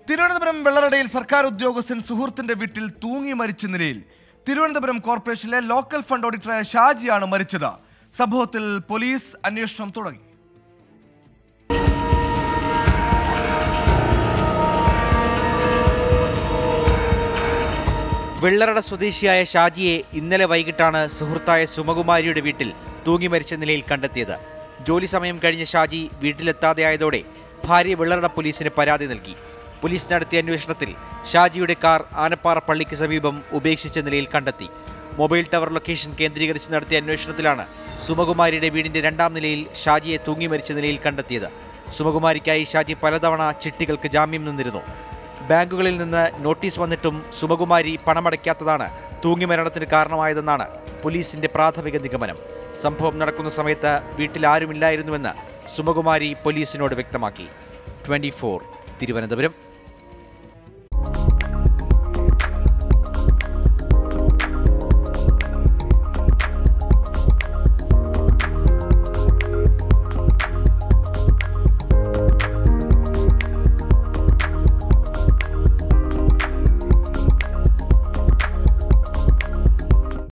തിരുവനന്തപുരം വെള്ളറടയിൽ സർക്കാർ ഉദ്യോഗസ്ഥൻ സുഹൃത്തിന്റെ വീട്ടിൽ തൂങ്ങി മരിച്ച നിലയിൽ തിരുവനന്തപുരം കോർപ്പറേഷനിലെ ലോക്കൽ ഫണ്ട് ഓഡിറ്ററായ ഷാജിയാണ് മരിച്ചത് സംഭവത്തിൽ പോലീസ് അന്വേഷണം തുടങ്ങി വെള്ളറട സ്വദേശിയായ ഷാജിയെ ഇന്നലെ വൈകിട്ടാണ് സുഹൃത്തായ സുമകുമാരിയുടെ വീട്ടിൽ തൂങ്ങി മരിച്ച നിലയിൽ കണ്ടെത്തിയത് ജോലി സമയം കഴിഞ്ഞ ഷാജി വീട്ടിലെത്താതെയായതോടെ ഭാര്യ വെള്ളറട പോലീസിന് പരാതി നൽകി പോലീസ് നടത്തിയ അന്വേഷണത്തിൽ ഷാജിയുടെ കാർ ആനപ്പാറ പള്ളിക്ക് സമീപം ഉപേക്ഷിച്ച നിലയിൽ കണ്ടെത്തി മൊബൈൽ ടവർ ലൊക്കേഷൻ കേന്ദ്രീകരിച്ച് നടത്തിയ അന്വേഷണത്തിലാണ് സുമകുമാരിയുടെ വീടിന്റെ രണ്ടാം നിലയിൽ ഷാജിയെ തൂങ്ങി മരിച്ച നിലയിൽ കണ്ടെത്തിയത് സുമകുമാരിക്കായി ഷാജി പലതവണ ചിട്ടികൾക്ക് ജാമ്യം നിന്നിരുന്നു ബാങ്കുകളിൽ നിന്ന് നോട്ടീസ് വന്നിട്ടും സുമകുമാരി പണമടയ്ക്കാത്തതാണ് തൂങ്ങി മരണത്തിന് കാരണമായതെന്നാണ് പോലീസിന്റെ പ്രാഥമിക നിഗമനം സംഭവം നടക്കുന്ന സമയത്ത് വീട്ടിൽ ആരുമില്ലായിരുന്നുവെന്ന് സുമകുമാരി പോലീസിനോട് വ്യക്തമാക്കി ട്വന്റി തിരുവനന്തപുരം